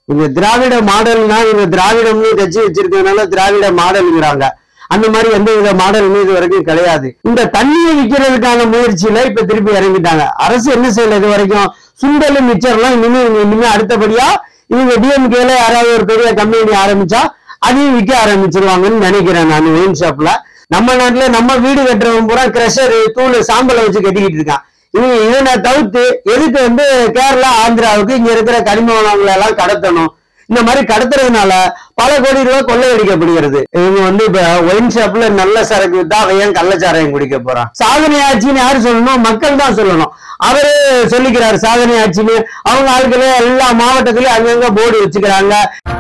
இங்க திராவிட மாடல்னா இவங்க திராவிடம்னு கட்சி வச்சிருக்கிறதுனால திராவிட மாடலுங்கிறாங்க அந்த மாதிரி எந்த வித மாடலுமே இது வரைக்கும் கிடையாது இந்த தண்ணியை விற்கிறதுக்கான முயற்சியில இப்ப திருப்பி இறங்கிட்டாங்க அரசு என்ன செய்யல இது வரைக்கும் சுண்டல் மிச்சர்லாம் இனிமே இவங்க இனிமே அடுத்தபடியா இவங்க டிஎம்கேல யாராவது ஒரு பெரிய கம்பெனி ஆரம்பிச்சா அதையும் விற்க ஆரம்பிச்சிருவாங்கன்னு நினைக்கிறேன் நான் ஒயின் ஷாப்ல நம்ம நாட்டுல நம்ம வீடு கட்டுறவன் பூரா கிரஷர் தூள் சாம்பலை வச்சு கட்டிக்கிட்டு இருக்கான் இவங்க இதனை தவிர்த்து எதுக்கு வந்து கேரளா ஆந்திராவுக்கு இங்க இருக்கிற கனிம வளங்களை எல்லாம் கடத்தணும் இந்த மாதிரி கடத்துறதுனால பல கோடி ரூபாய் கொள்ளையடிக்கப்படுகிறது இவங்க வந்து இப்ப ஒயின் ஷாப்ல நல்ல சரக்கு வித்தா அவன் ஏன் கள்ளச்சாராயம் குடிக்க போறான் சாதனை ஆட்சின்னு யாரு சொல்லணும் மக்கள் தான் சொல்லணும் அவரு சொல்லிக்கிறார் சாதனை ஆட்சின்னு அவங்க ஆட்களே எல்லா மாவட்டத்திலயும் அங்கங்க போர்டு வச்சுக்கிறாங்க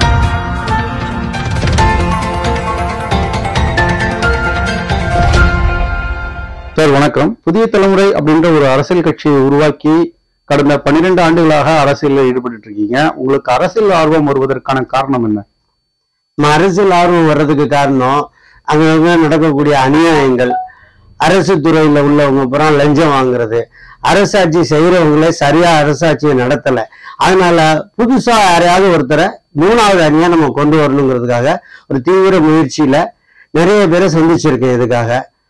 சார் வணக்கம் புதிய தலைமுறை அப்படின்ற ஒரு அரசியல் கட்சியை உருவாக்கி கடந்த பன்னிரெண்டு ஆண்டுகளாக அரசியலில் ஈடுபட்டு இருக்கீங்க உங்களுக்கு அரசியல் ஆர்வம் வருவதற்கான காரணம் என்ன நம்ம அரசியல் ஆர்வம் வர்றதுக்கு காரணம் அங்கங்க நடக்கக்கூடிய அநியாயங்கள் அரசு துறையில உள்ளவங்க பூரா லஞ்சம் வாங்குறது அரசாட்சி செய்யறவங்களே சரியா அரசாட்சியை நடத்தல அதனால புதுசா யாரையாவது ஒருத்தரை மூணாவது அணியா நம்ம கொண்டு வரணுங்கிறதுக்காக ஒரு தீவிர முயற்சியில நிறைய பேரை சந்திச்சிருக்கேன் இதுக்காக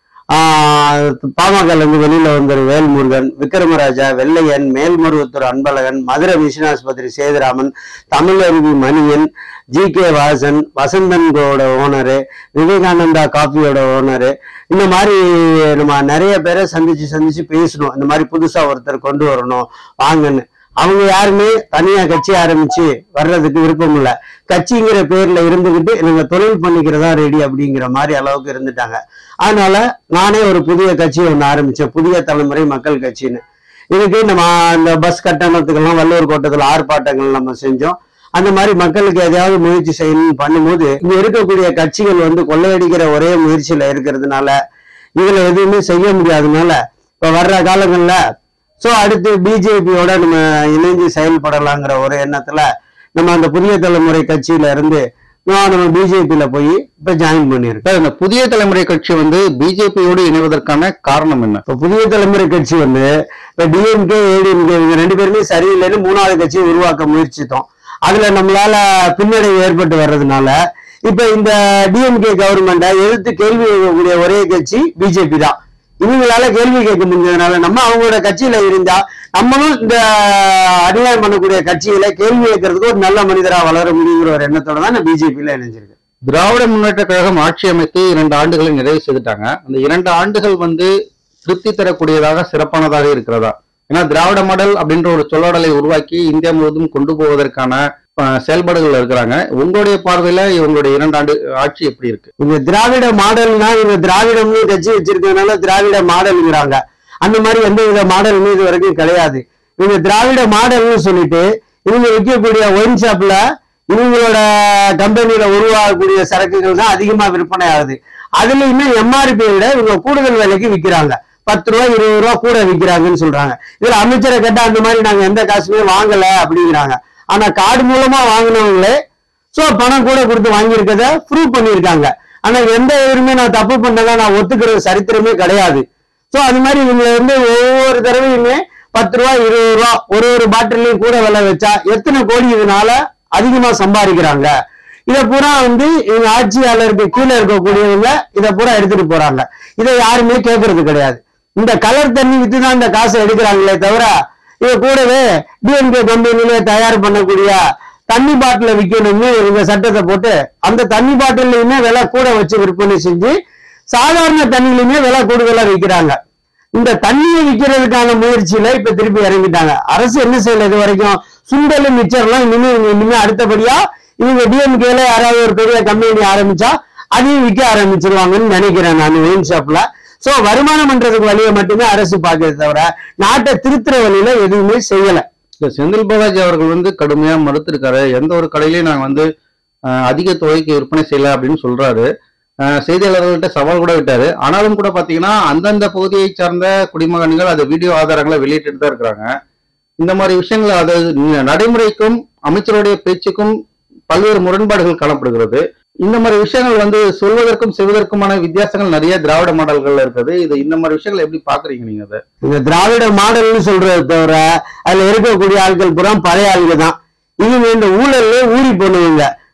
ஆஹ் பாமகல இருந்து வெளியில வந்த வேல்முருகன் விக்ரமராஜா வெள்ளையன் மேல்மருவத்தூர் அன்பழகன் மதுரை மிஷன் ஆஸ்பத்திரி சேதுராமன் தமிழருவி மணியன் ஜி கே வாசன் வசந்தன்கோட ஓனரு விவேகானந்தா காஃபியோட ஓனரு இந்த மாதிரி நம்ம நிறைய பேரை சந்திச்சு சந்திச்சு பேசணும் இந்த மாதிரி புதுசா ஒருத்தர் கொண்டு வரணும் வாங்கன்னு அவங்க யாருமே தனியா கட்சி ஆரம்பிச்சு வர்றதுக்கு விருப்பம் இல்லை கட்சிங்கிற பேர்ல இருந்துகிட்டு இவங்க தொழில் பண்ணிக்கிறதா ரெடி அப்படிங்கிற மாதிரி அளவுக்கு இருந்துட்டாங்க அதனால நானே ஒரு புதிய கட்சி ஒன்று ஆரம்பிச்சேன் புதிய தலைமுறை மக்கள் கட்சின்னு இதுக்கு நம்ம அந்த பஸ் கட்டணத்துக்கெல்லாம் வள்ளுவர் கோட்டத்தில் ஆர்ப்பாட்டங்கள் நம்ம செஞ்சோம் அந்த மாதிரி மக்களுக்கு எதையாவது முயற்சி செய்யணும்னு பண்ணும்போது இங்க இருக்கக்கூடிய கட்சிகள் வந்து கொள்ளையடிக்கிற ஒரே முயற்சியில இருக்கிறதுனால இதுல எதுவுமே செய்ய முடியாதனால இப்ப வர்ற காலங்கள்ல சோ அடுத்து பிஜேபியோட நம்ம இணைஞ்சு செயல்படலாங்கிற ஒரு எண்ணத்துல நம்ம அந்த புதிய தலைமுறை கட்சியில இருந்து நான் நம்ம பிஜேபியில போய் இப்ப ஜாயின் பண்ணியிருக்கோம் சார் இந்த புதிய தலைமுறை கட்சி வந்து பிஜேபியோடு இணைவதற்கான காரணம் என்ன இப்ப புதிய தலைமுறை கட்சி வந்து இப்ப டிஎம்கே ஏடிஎம்கே இவங்க ரெண்டு பேருமே சரியில்லைன்னு மூணாவது கட்சியை உருவாக்க முயற்சித்தோம் அதுல நம்மளால பின்னடைவு ஏற்பட்டு வர்றதுனால இப்ப இந்த டிஎம்கே கவர்மெண்ட்டை எதிர்த்து கேள்வி கேட்கக்கூடிய ஒரே கட்சி பிஜேபி தான் இவங்களால கேள்வி கேட்க முடிஞ்சதுனால நம்ம அவங்களோட கட்சியில இருந்தா நம்மளும் இந்த அநியாயம் பண்ணக்கூடிய கட்சியில கேள்வி கேட்கறதுக்கு ஒரு நல்ல மனிதரா வளர முடியுங்கிற ஒரு எண்ணத்தோட தான் நான் பிஜேபியில இணைஞ்சிருக்கேன் திராவிட முன்னேற்ற கழகம் ஆட்சி அமைத்து இரண்டு ஆண்டுகளை நிறைவு செய்துட்டாங்க அந்த இரண்டு ஆண்டுகள் வந்து திருப்தி தரக்கூடியதாக சிறப்பானதாக இருக்கிறதா ஏன்னா திராவிட மாடல் அப்படின்ற ஒரு சொல்லாடலை உருவாக்கி இந்தியா முழுவதும் கொண்டு போவதற்கான அஹ், செயல்பாடுகள் இருக்கிறாங்க உங்களுடைய பார்வையில இவங்களுடைய இரண்டு ஆண்டு ஆட்சி எப்படி இருக்கு இவங்க திராவிட மாடல்னா இவங்க திராவிடம்னு கட்சி வச்சிருக்கிறதுனால திராவிட மாடலுங்கிறாங்க அந்த மாதிரி எந்த வித மாடலுமே இது வரைக்கும் கிடையாது இவங்க திராவிட மாடல்னு சொல்லிட்டு இவங்க விற்கக்கூடிய ஒயின் ஷாப்ல இவங்களோட கம்பெனியில உருவாகக்கூடிய சரக்குகள் தான் அதிகமா விற்பனை ஆகுது அதுலயுமே எம்ஆர்பி விட இவங்க கூடுதல் விலைக்கு விற்கிறாங்க பத்து ரூபா இருபது ரூபா கூட விற்கிறாங்கன்னு சொல்றாங்க இதுல அமைச்சரை கேட்டா அந்த மாதிரி நாங்க எந்த காசுமே வாங்கல அப்படிங்கிறாங்க ஆனா கார்டு மூலமா வாங்கினவங்களே சோ பணம் கூட கொடுத்து வாங்கியிருக்கத ப்ரூவ் பண்ணியிருக்காங்க ஆனா எந்த எதுவுமே நான் தப்பு பண்ணதா நான் ஒத்துக்கிற சரித்திரமே கிடையாது சோ அது மாதிரி இவங்க வந்து ஒவ்வொரு தடவையுமே பத்து ரூபா இருபது ரூபா ஒரு ஒரு பாட்டிலையும் கூட விலை வச்சா எத்தனை கோடி இதனால அதிகமா சம்பாதிக்கிறாங்க இதை பூரா வந்து இவங்க ஆட்சியாளருக்கு கீழே இருக்கக்கூடியவங்க இதை பூரா எடுத்துட்டு போறாங்க இதை யாருமே கேட்கறது கிடையாது இந்த கலர் தண்ணி வித்து தான் இந்த காசை எடுக்கிறாங்களே தவிர இது கூடவே டிஎம்கே கம்பெனிலே தயார் பண்ணக்கூடிய தண்ணி பாட்டில விற்கணும்னு இவங்க சட்டத்தை போட்டு அந்த தண்ணி பாட்டிலையுமே விலை கூட வச்சு விற்பனை செஞ்சு சாதாரண தண்ணியிலுமே விலை கூடுதலா விற்கிறாங்க இந்த தண்ணியை விற்கிறதுக்கான முயற்சியில இப்ப திருப்பி இறங்கிட்டாங்க அரசு என்ன செய்யல இது வரைக்கும் சுண்டல் மிச்சர்லாம் இனிமே இவங்க இனிமே அடுத்தபடியா இவங்க டிஎம்கேல யாராவது ஒரு பெரிய கம்பெனி ஆரம்பிச்சா அதையும் விற்க ஆரம்பிச்சிருவாங்கன்னு நினைக்கிறேன் நான் ஒயின் ஷாப்ல சோ வருமானம் பண்றதுக்கு வழியை மட்டுமே அரசு பாக்குறத தவிர நாட்டை திருத்துற வழியில எதுவுமே செய்யல இந்த செந்தில் பாலாஜி அவர்கள் வந்து கடுமையா மறுத்திருக்காரு எந்த ஒரு கடையிலயும் நாங்க வந்து அஹ், அதிக தொகைக்கு விற்பனை செய்யல அப்படின்னு சொல்றாரு அஹ், செய்தியாளர்கள்ட்ட சவால் கூட விட்டாரு ஆனாலும் கூட பாத்தீங்கன்னா அந்தந்த பகுதியை சார்ந்த குடிமகன்கள் அது வீடியோ ஆதாரங்களை வெளியிட்டு தான் இருக்கிறாங்க இந்த மாதிரி விஷயங்கள் அது நடைமுறைக்கும் அமைச்சருடைய பேச்சுக்கும் பல்வேறு முரண்பாடுகள் காணப்படுகிறது இந்த மாதிரி விஷயங்கள் வந்து சொல்வதற்கும் செய்வதற்குமான வித்தியாசங்கள் நிறைய திராவிட மாடல்கள்ல இருக்குது இது இந்த மாதிரி விஷயங்களை எப்படி பாக்குறீங்க நீங்க அதை இந்த திராவிட மாடல்னு சொல்றதை தவிர அதுல இருக்கக்கூடிய ஆட்கள் பூரா பழைய ஆளுங்க தான் இவங்க இந்த ஊழல்ல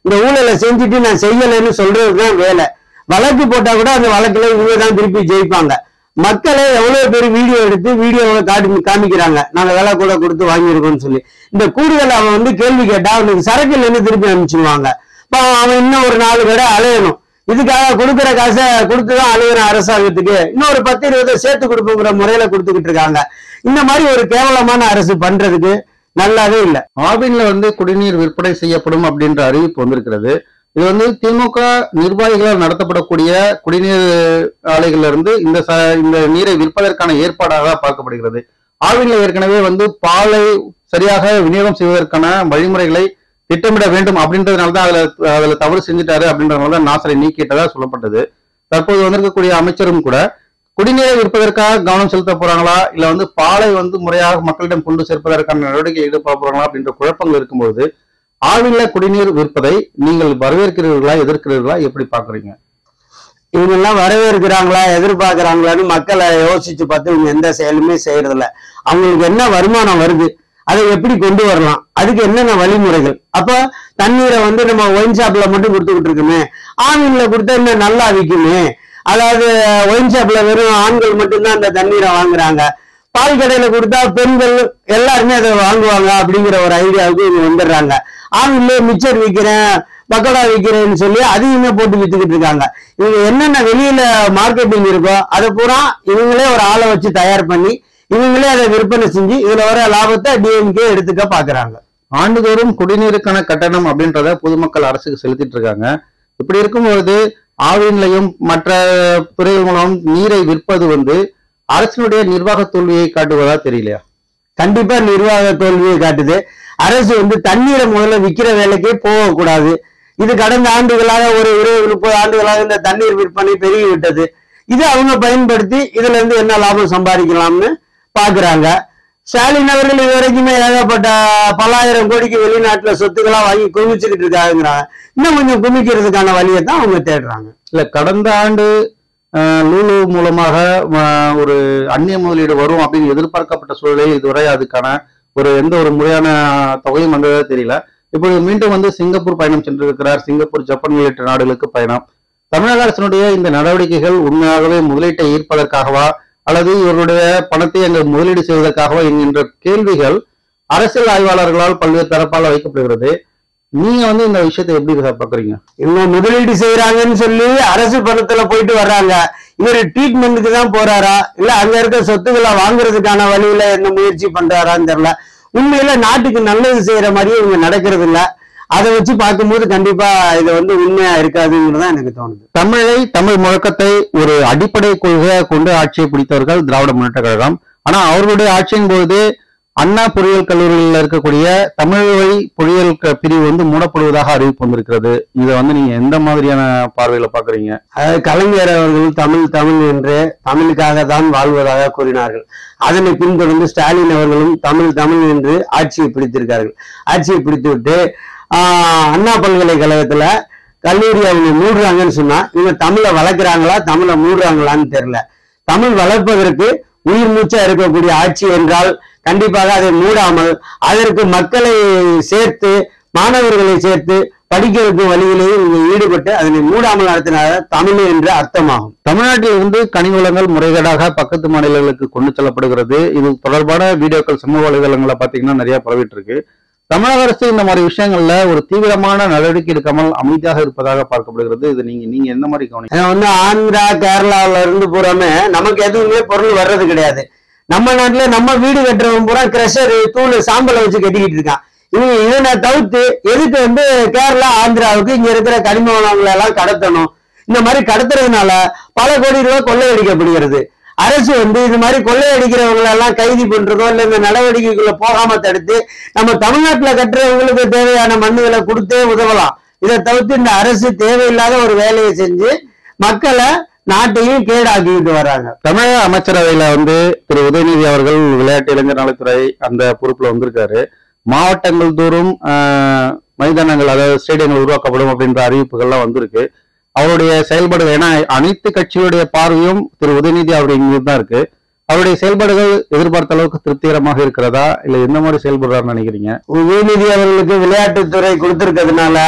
இந்த ஊழலை செஞ்சுட்டு நான் செய்யலைன்னு சொல்றதுதான் வேலை வழக்கு போட்டா கூட அந்த வழக்குல இவங்க தான் திருப்பி ஜெயிப்பாங்க மக்களே எவ்வளவு பேர் வீடியோ எடுத்து வீடியோவை காட்டி காமிக்கிறாங்க நாங்க விலை கூட கொடுத்து வாங்கியிருக்கோம்னு சொல்லி இந்த கூடுதல் அவன் வந்து கேள்வி கேட்டா அவனுக்கு சரக்கு இல்லைன்னு திருப்பி அனுப்பிச்சிடுவாங்க பாவம் அவன் இன்னும் ஒரு நாலு கடை அலையணும் இதுக்காக கொடுக்குற காசை கொடுத்துதான் அழுகுறான் அரசாங்கத்துக்கு இன்னொரு பத்து இருபது சேர்த்து கொடுப்புங்கிற முறையில கொடுத்துக்கிட்டு இருக்காங்க இந்த மாதிரி ஒரு கேவலமான அரசு பண்றதுக்கு நல்லாவே இல்லை ஆவின்ல வந்து குடிநீர் விற்பனை செய்யப்படும் அப்படின்ற அறிவிப்பு வந்திருக்கிறது இது வந்து திமுக நிர்வாகிகளால் நடத்தப்படக்கூடிய குடிநீர் ஆலைகள்ல இருந்து இந்த ச இந்த நீரை விற்பதற்கான ஏற்பாடாக பார்க்கப்படுகிறது ஆவின்ல ஏற்கனவே வந்து பாலை சரியாக விநியோகம் செய்வதற்கான வழிமுறைகளை திட்டமிட வேண்டும் அப்படின்றதுனால தான் அதுல அதுல தவறு செஞ்சுட்டாரு அப்படின்றதுனால தான் நாசரை நீக்கிட்டதா சொல்லப்பட்டது தற்போது வந்திருக்கக்கூடிய அமைச்சரும் கூட குடிநீரை விற்பதற்காக கவனம் செலுத்த போறாங்களா இல்ல வந்து பாலை வந்து முறையாக மக்களிடம் கொண்டு சேர்ப்பதற்கான நடவடிக்கை ஈடுபட போறாங்களா அப்படின்ற குழப்பங்கள் இருக்கும்போது ஆவில்ல குடிநீர் விற்பதை நீங்கள் வரவேற்கிறீர்களா எதிர்க்கிறீர்களா எப்படி பாக்குறீங்க இவங்க எல்லாம் வரவேற்கிறாங்களா எதிர்பார்க்கறாங்களான்னு மக்களை யோசிச்சு பார்த்து இவங்க எந்த செயலுமே செய்யறது இல்ல அவங்களுக்கு என்ன வருமானம் வருது அதை எப்படி கொண்டு வரலாம் அதுக்கு என்னென்ன வழிமுறைகள் அப்ப தண்ணீரை வந்து நம்ம ஒயின் ஷாப்ல மட்டும் கொடுத்துக்கிட்டு இருக்குமே ஆன்லைன்ல கொடுத்தா இன்னும் நல்லா விற்குமே அதாவது ஒயின் ஷாப்ல வெறும் ஆண்கள் மட்டும்தான் அந்த தண்ணீரை வாங்குறாங்க பால் கடையில கொடுத்தா பெண்கள் எல்லாருமே அதை வாங்குவாங்க அப்படிங்கிற ஒரு ஐடியாவுக்கு இவங்க வந்துடுறாங்க ஆவின்ல மிச்சர் விற்கிறேன் பக்கோடா விற்கிறேன்னு சொல்லி அதையுமே போட்டு வித்துக்கிட்டு இருக்காங்க இவங்க என்னென்ன வெளியில மார்க்கெட்டிங் இருக்கோ அதை பூரா இவங்களே ஒரு ஆளை வச்சு தயார் பண்ணி இவங்களே அதை விற்பனை செஞ்சு இதுல வர லாபத்தை டிஎம்கே எடுத்துக்க பாக்குறாங்க ஆண்டுதோறும் குடிநீருக்கான கட்டணம் அப்படின்றத பொதுமக்கள் அரசுக்கு செலுத்திட்டு இருக்காங்க இப்படி இருக்கும்பொழுது ஆவின்லையும் மற்ற துறைகள் மூலம் நீரை விற்பது வந்து அரசினுடைய நிர்வாக தோல்வியை காட்டுவதா தெரியலையா கண்டிப்பா நிர்வாக தோல்வியை காட்டுது அரசு வந்து தண்ணீரை முதல்ல விற்கிற வேலைக்கே போகக்கூடாது இது கடந்த ஆண்டுகளாக ஒரு இருபது முப்பது ஆண்டுகளாக இந்த தண்ணீர் விற்பனை பெருகி விட்டது இது அவங்க பயன்படுத்தி இதுல இருந்து என்ன லாபம் சம்பாதிக்கலாம்னு பாக்குறாங்க ஸ்டாலின் அவர்கள் இது வரைக்குமே ஏகப்பட்ட பல்லாயிரம் கோடிக்கு வெளிநாட்டுல சொத்துக்களா வாங்கி குமிச்சுக்கிட்டு இருக்காங்கிறாங்க இன்னும் கொஞ்சம் குமிக்கிறதுக்கான வழியை தான் அவங்க தேடுறாங்க இல்ல கடந்த ஆண்டு அஹ், லூலு மூலமாக அஹ், ஒரு அந்நிய முதலீடு வரும் அப்படின்னு எதிர்பார்க்கப்பட்ட சூழலில் இதுவரை அதுக்கான ஒரு எந்த ஒரு முறையான தொகையும் வந்ததா தெரியல இப்பொழுது மீண்டும் வந்து சிங்கப்பூர் பயணம் சென்றிருக்கிறார் சிங்கப்பூர் ஜப்பான் உள்ளிட்ட நாடுகளுக்கு பயணம் தமிழக அரசினுடைய இந்த நடவடிக்கைகள் உண்மையாகவே முதலீட்டை ஈர்ப்பதற்காகவா அல்லது இவருடைய பணத்தை அங்கு முதலீடு செய்வதற்காகவா என்கின்ற கேள்விகள் அரசியல் ஆய்வாளர்களால் பல்வேறு தரப்பால் வைக்கப்படுகிறது நீங்க வந்து இந்த விஷயத்தை எப்படி பாக்குறீங்க இவங்க முதலீடு செய்யறாங்கன்னு சொல்லி அரசு பணத்துல போயிட்டு வர்றாங்க இவர் ட்ரீட்மெண்ட்டுக்கு தான் போறாரா இல்ல அங்க இருக்க சொத்துக்களை வாங்குறதுக்கான வழியில என்ன முயற்சி பண்றாரான்னு தெரியல உண்மையில நாட்டுக்கு நல்லது செய்யற மாதிரியே இவங்க நடக்கிறது இல்ல அதை வச்சு பார்க்கும்போது கண்டிப்பா இது வந்து உண்மையா இருக்காதுங்கிறது தான் எனக்கு தோணுது தமிழை தமிழ் முழக்கத்தை ஒரு அடிப்படை கொள்கையாக கொண்டு ஆட்சியை பிடித்தவர்கள் திராவிட முன்னேற்ற கழகம் ஆனா அவர்களுடைய ஆட்சியின் போது அண்ணா பொறியியல் கல்லூரியில் இருக்கக்கூடிய தமிழ் வழி பொறியியல் க- பிரிவு வந்து மூடப்படுவதாக அறிவிப்பு வந்திருக்கிறது இதை வந்து நீங்க எந்த மாதிரியான பார்வையில பாக்குறீங்க அதாவது கலைஞர் அவர்கள் தமிழ் தமிழ் என்று தமிழுக்காக தான் வாழ்வதாக கூறினார்கள் அதனை பின்தொடர்ந்து ஸ்டாலின் அவர்களும் தமிழ் தமிழ் என்று ஆட்சியை பிடித்திருக்கார்கள் ஆட்சியை பிடித்துவிட்டு ஆஹ், அண்ணா பல்கலைக்கழகத்துல கல்லூரி அவங்க மூடுறாங்கன்னு சொன்னா இவங்க தமிழை வளர்க்குறாங்களா தமிழை மூடுறாங்களான்னு தெரியல தமிழ் வளர்ப்பதற்கு உயிர் மூச்சா இருக்கக்கூடிய ஆட்சி என்றால் கண்டிப்பாக அதை மூடாமல் அதற்கு மக்களை சேர்த்து மாணவர்களை சேர்த்து படிக்கிறதுக்கு வழியிலேயே இவங்க ஈடுபட்டு அதனை மூடாமல் நடத்தினால தமிழ் என்று அர்த்தமாகும் தமிழ்நாட்டில் இருந்து கனிம வளங்கள் முறைகேடாக பக்கத்து மாநிலங்களுக்கு கொண்டு செல்லப்படுகிறது இது தொடர்பான வீடியோக்கள் சமூக வலைதளங்கள்ல பாத்தீங்கன்னா நிறைய பரவிட்டு இருக்கு தமிழக அரசு இந்த மாதிரி விஷயங்கள்ல ஒரு தீவிரமான நடவடிக்கை எடுக்காமல் அமைதியாக இருப்பதாக பார்க்கப்படுகிறது இது நீங்க நீங்க எந்த மாதிரி கவனி ஏன்னா வந்து ஆந்திரா கேரளாவுல இருந்து பூராமே நமக்கு எதுவுமே பொருள் வர்றது கிடையாது நம்ம நாட்டுல நம்ம வீடு கட்டுறவன் பூரா கிரஷர் தூள் சாம்பலை வச்சு கட்டிக்கிட்டு இருக்கான் இவங்க இதனை தவிர்த்து எதுக்கு வந்து கேரளா ஆந்திராவுக்கு இங்க இருக்கிற கனிம வளங்களை எல்லாம் கடத்தணும் இந்த மாதிரி கடத்துறதுனால பல கோடி ரூபாய் கொள்ளையடிக்கப்படுகிறது அரசு வந்து இது மாதிரி கொள்ளையடிக்கிறவங்களை எல்லாம் கைது பண்றதோ இல்ல இந்த நடவடிக்கைக்குள்ள போகாம தடுத்து நம்ம தமிழ்நாட்டுல கட்டுறவங்களுக்கு தேவையான மண்ணுகளை கொடுத்தே உதவலாம் இதை தவிர்த்து இந்த அரசு தேவையில்லாத ஒரு வேலையை செஞ்சு மக்களை நாட்டையும் கேடாக்கிட்டு வர்றாங்க தமிழக அமைச்சரவையில வந்து திரு உதயநிதி அவர்கள் விளையாட்டு இளைஞர் நலத்துறை அந்த பொறுப்புல வந்திருக்காரு மாவட்டங்கள் தோறும் ஆஹ், மைதானங்கள் அதாவது ஸ்டேடியங்கள் உருவாக்கப்படும் அப்படின்ற அறிவிப்புகள்லாம் வந்திருக்கு அவருடைய செயல்பாடுகள் ஏன்னா அனைத்து கட்சிகளுடைய பார்வையும் திரு உதயநிதி அவர் இங்கு தான் இருக்கு அவருடைய செயல்பாடுகள் எதிர்பார்த்த அளவுக்கு திருப்திகரமாக இருக்கிறதா இல்ல எந்த மாதிரி செயல்படுறாருன்னு நினைக்கிறீங்க உதயநிதி அவர்களுக்கு விளையாட்டுத்துறை கொடுத்திருக்கிறதுனால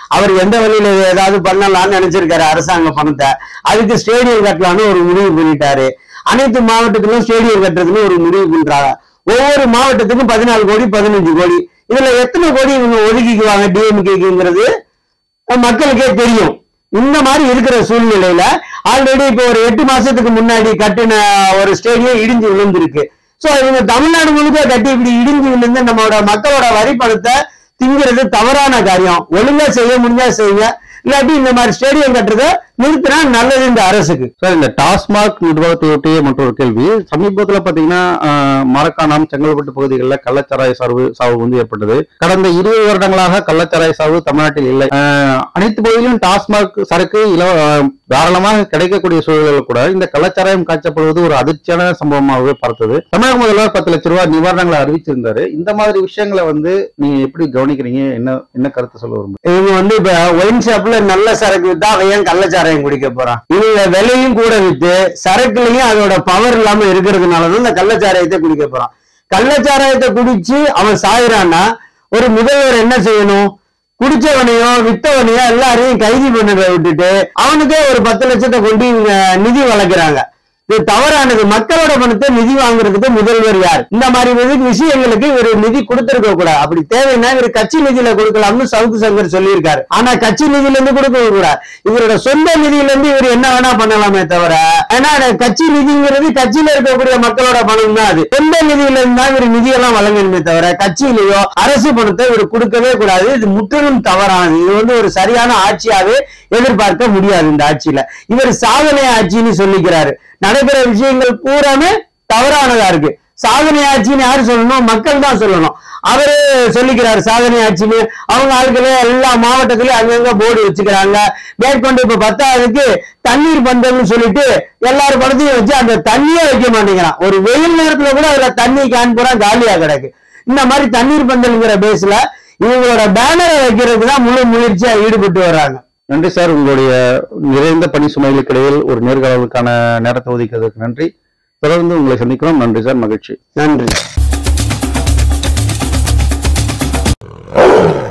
அவர் எந்த வழியில ஏதாவது பண்ணலாம்னு நினைச்சிருக்காரு அரசாங்க பணத்தை அதுக்கு ஸ்டேடியம் கட்டலாம்னு ஒரு முடிவு பண்ணிட்டாரு அனைத்து மாவட்டத்திலும் ஸ்டேடியம் கட்டுறதுன்னு ஒரு முடிவு பண்றாங்க ஒவ்வொரு மாவட்டத்துக்கும் பதினாலு கோடி பதினஞ்சு கோடி இதுல எத்தனை கோடி இவங்க ஒதுக்கிக்குவாங்க டிஎம்கேக்குங்கிறது மக்களுக்கே தெரியும் இந்த மாதிரி இருக்கிற சூழ்நிலையில ஆல்ரெடி இப்போ ஒரு எட்டு மாசத்துக்கு முன்னாடி கட்டின ஒரு ஸ்டேடியம் இடிஞ்சு விழுந்திருக்கு சோ இவங்க தமிழ்நாடு முழுக்க கட்டி இப்படி இடிஞ்சு விழுந்து நம்மளோட மக்களோட வரி பணத்தை திங்கிறது தவறான காரியம் ஒழுங்கா செய்ய முடிஞ்சா செய்யுங்க இல்லாட்டி இந்த மாதிரி ஸ்டேடியம் கட்டுறத நிறுத்தினா நல்லது இந்த அரசுக்கு சார் இந்த டாஸ்மாக் நிர்வாகத்தை ஒட்டிய மற்றொரு கேள்வி சமீபத்துல பாத்தீங்கன்னா ஆஹ், மரக்காணம் செங்கல்பட்டு பகுதிகளில் கள்ளச்சாராய சார்பு சாவு வந்து ஏற்பட்டது கடந்த இருபது வருடங்களாக கள்ளச்சாராய சாவு தமிழ்நாட்டில் இல்லை ஆஹ், அனைத்து பகுதியிலும் டாஸ்மாக் சரக்கு இல ஆஹ், தாராளமாக கிடைக்கக்கூடிய சூழலில் கூட இந்த கள்ளச்சாராயம் காய்ச்சப்படுவது ஒரு அதிர்ச்சியான சம்பவமாகவே பார்த்தது தமிழக முதல்வர் பத்து லட்ச ரூபாய் நிவாரணங்களை அறிவிச்சிருந்தாரு இந்த மாதிரி விஷயங்களை வந்து நீங்க எப்படி கவனிக்கிறீங்க என்ன என்ன கருத்து சொல்ல விரும்புறீங்க இவங்க வந்து இப்ப ஒயின் ஷாப்ல நல்ல சரக்கு வித்தா அவன் ஏன் கள்ளச்சாராயம் குடிக்க போறான் இவங்க விலையும் கூட வித்து சரக்குலயும் அதோட பவர் இல்லாம இருக்கிறதுனாலதான் இந்த கள்ளச்சாராயத்தை குடிக்க போறான் கள்ளச்சாராயத்தை குடிச்சு அவன் சாகுறான்னா ஒரு முதல்வர் என்ன செய்யணும் குடிச்சவனையோ வித்தவனையோ எல்லாரையும் கைது பண்ணத விட்டுட்டு அவனுக்கே ஒரு பத்து லட்சத்தை கொண்டு இவங்க நிதி வளர்க்குறாங்க இது தவறானது மக்களோட பணத்தை நிதி வாங்குறதுக்கு முதல்வர் யார் இந்த மாதிரி விதி- விஷயங்களுக்கு இவர் நிதி கொடுத்திருக்க கூடாது அப்படி தேவைன்னா இவர் கட்சி நிதியில கொடுக்கலாம்னு சவுக்கு சங்கர் சொல்லியிருக்காரு ஆனா கட்சி நிதியில இருந்து கொடுக்க கூடாது இவரோட சொந்த நிதியில இருந்து இவர் என்ன வேணா பண்ணலாமே தவிர ஏன்னா அந்த கட்சி நிதிங்கிறது கட்சியில இருக்கக்கூடிய மக்களோட பணம் தான் அது சொந்த நிதியில இருந்து தான் இவர் நிதியெல்லாம் வழங்கணுமே தவிர கட்சியிலேயோ அரசு பணத்தை இவர் கொடுக்கவே கூடாது இது முற்றிலும் தவறானது இது வந்து ஒரு சரியான ஆட்சியாவே எதிர்பார்க்க முடியாது இந்த ஆட்சியில இவர் சாதனை ஆட்சின்னு சொல்லிக்கிறாரு நடக்கிற விஷயங்கள் பூராமே தவறானதா இருக்கு சாதனை ஆட்சின்னு யாரு சொல்லணும் மக்கள் தான் சொல்லணும் அவரு சொல்லிக்கிறாரு சாதனை ஆட்சின்னு அவங்க ஆட்களே எல்லா மாவட்டத்திலயும் அங்கங்க போர்டு வச்சுக்கிறாங்க மேற்கொண்டு இப்ப பத்தாவதுக்கு தண்ணீர் பந்தல்னு சொல்லிட்டு எல்லாரும் படத்தையும் வச்சு அந்த தண்ணியே வைக்க மாட்டேங்கிறான் ஒரு வெயில் நேரத்துல கூட அதுல தண்ணி கேன் பூரா காலியா கிடக்கு இந்த மாதிரி தண்ணீர் பந்தல்ங்கிற பேஸ்ல இவங்களோட பேனரை வைக்கிறதுக்கு தான் முழு முயற்சியா ஈடுபட்டு வர்றாங்க நன்றி சார் உங்களுடைய நிறைந்த பணி சுமைகளுக்கு இடையில் ஒரு நேர்காணலுக்கான நேரத்தை ஒதுக்கிறதுக்கு நன்றி தொடர்ந்து உங்களை சந்திக்கிறோம் நன்றி சார் மகிழ்ச்சி நன்றி